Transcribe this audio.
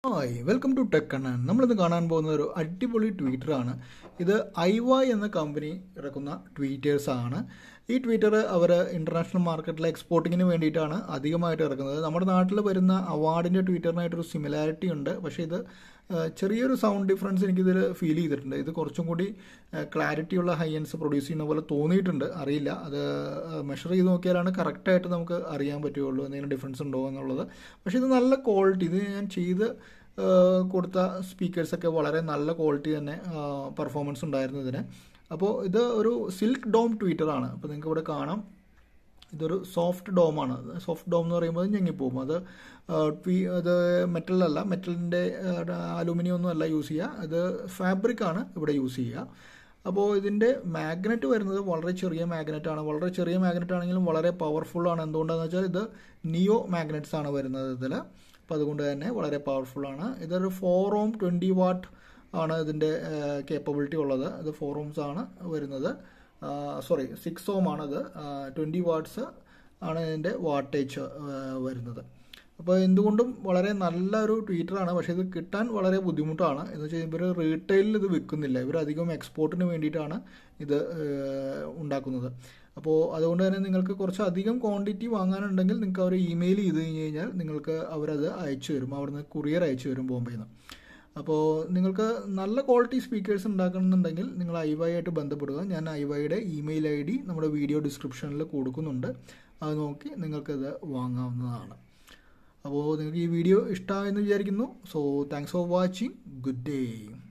hi welcome to tech Kannan നമ്മളിന്ന് കാണാൻ പോകുന്ന ഒരു അടിപൊളി ട്വീറ്ററാണ് ഇത് ഐവായ് എന്ന കമ്പനി ഇറക്കുന്ന ട്വീറ്റേഴ്സ് ആണ് ഈ ട്വീറ്റർ അവർ ഇൻ്റർനാഷണൽ മാർക്കറ്റിലെ എക്സ്പോർട്ടിങ്ങിന് വേണ്ടിയിട്ടാണ് അധികമായിട്ട് ഇറക്കുന്നത് നമ്മുടെ നാട്ടിൽ വരുന്ന അവാർഡിൻ്റെ ട്വീറ്ററിനായിട്ടൊരു സിമിലാരിറ്റി ഉണ്ട് പക്ഷേ ഇത് ആ, ചെറിയൊരു സൗണ്ട് ഡിഫറൻസ് എനിക്കിതിൽ ഫീൽ ചെയ്തിട്ടുണ്ട് ഇത് കുറച്ചും കൂടി ക്ലാരിറ്റി ഉള്ള ഹൈ എൻസ് പ്രൊഡ്യൂസ് ചെയ്യുന്ന പോലെ തോന്നിയിട്ടുണ്ട് അറിയില്ല അത് മെഷർ ചെയ്ത് നോക്കിയാലാണ് കറക്റ്റായിട്ട് നമുക്ക് അറിയാൻ പറ്റുകയുള്ളൂ എന്തെങ്കിലും ഡിഫറൻസ് ഉണ്ടോ എന്നുള്ളത് പക്ഷേ ഇത് നല്ല ക്വാളിറ്റി ഇത് ഞാൻ ചെയ്ത് ആ, കൊടുത്ത സ്പീക്കേഴ്സൊക്കെ വളരെ നല്ല ക്വാളിറ്റി തന്നെ പെർഫോമൻസ് ഉണ്ടായിരുന്നു ഇതിന് അപ്പോൾ ഇത് ഒരു സിൽക്ക് ഡോം ട്വീറ്ററാണ് അപ്പോൾ നിങ്ങൾക്ക് ഇവിടെ കാണാം ഇതൊരു സോഫ്റ്റ് ഡോമാണ് സോഫ്റ്റ് ഡോം എന്ന് പറയുമ്പോൾ ഞെങ്ങിപ്പോകും അത് ആ, ട്വീ അത് മെറ്റലല്ല മെറ്റലിൻ്റെ അലൂമിനിയം ഒന്നും അല്ല യൂസ് ചെയ്യുക ഇത് ഫാബ്രിക് ആണ് ഇവിടെ യൂസ് ചെയ്യുക അപ്പോൾ ഇതിൻ്റെ മാഗ്നറ്റ് വരുന്നത് വളരെ ചെറിയ മാഗ്നറ്റ് ആണ് വളരെ ചെറിയ മാഗ്നറ്റ് ആണെങ്കിലും വളരെ പവർഫുൾ ആണ് എന്തുകൊണ്ടാണെന്ന് വെച്ചാൽ ഇത് നിയോ മാഗ്നറ്റ്സ് ആണ് വരുന്നത് ഇതിൽ അപ്പോൾ അതുകൊണ്ട് തന്നെ വളരെ പവർഫുൾ ആണ് ഇതൊരു ഫോർ ഓം ട്വൻറ്റി വാട്ട് ആണ് ഇതിൻ്റെ കേപ്പബിലിറ്റി ഉള്ളത് ഇത് ഫോർ ഓംസ് ആണ് വരുന്നത് സോറി സിക്സ് ഓം ആണത് ട്വൻറ്റി വാട്ട്സ് ആണ് ഇതിൻ്റെ വാട്ടേജ് വരുന്നത് അപ്പോൾ എന്തുകൊണ്ടും വളരെ നല്ലൊരു ട്വീറ്ററാണ് പക്ഷേ ഇത് കിട്ടാൻ വളരെ ബുദ്ധിമുട്ടാണ് എന്ന് വെച്ചാൽ ഇവർ റീറ്റെയിലിൽ ഇത് വിൽക്കുന്നില്ല ഇവർ അധികം എക്സ്പോർട്ടിന് വേണ്ടിയിട്ടാണ് ഇത് ഏഹ്, ഉണ്ടാക്കുന്നത് അപ്പോൾ അതുകൊണ്ട് തന്നെ നിങ്ങൾക്ക് കുറച്ച് അധികം ക്വാണ്ടിറ്റി വാങ്ങാനുണ്ടെങ്കിൽ നിങ്ങൾക്ക് അവർ ഇമെയിൽ ചെയ്ത് കഴിഞ്ഞ് കഴിഞ്ഞാൽ നിങ്ങൾക്ക് അവരത് അയച്ചു തരും അവിടുന്ന് കുറിയർ അയച്ചു തരും ബോംബെയിൽ നിന്ന് അപ്പോൾ നിങ്ങൾക്ക് നല്ല ക്വാളിറ്റി സ്പീക്കേഴ്സ് ഉണ്ടാക്കണമെന്നുണ്ടെങ്കിൽ നിങ്ങൾ ഐവൈ ആയിട്ട് ബന്ധപ്പെടുക ഞാൻ ഐവൈയുടെ ഇമെയിൽ ഐ ഡി നമ്മുടെ വീഡിയോ ഡിസ്ക്രിപ്ഷനിൽ കൊടുക്കുന്നുണ്ട് അത് നോക്കി നിങ്ങൾക്കത് വാങ്ങാവുന്നതാണ് അപ്പോൾ നിങ്ങൾക്ക് ഈ വീഡിയോ ഇഷ്ടമായെന്ന് വിചാരിക്കുന്നു so thanks for watching good day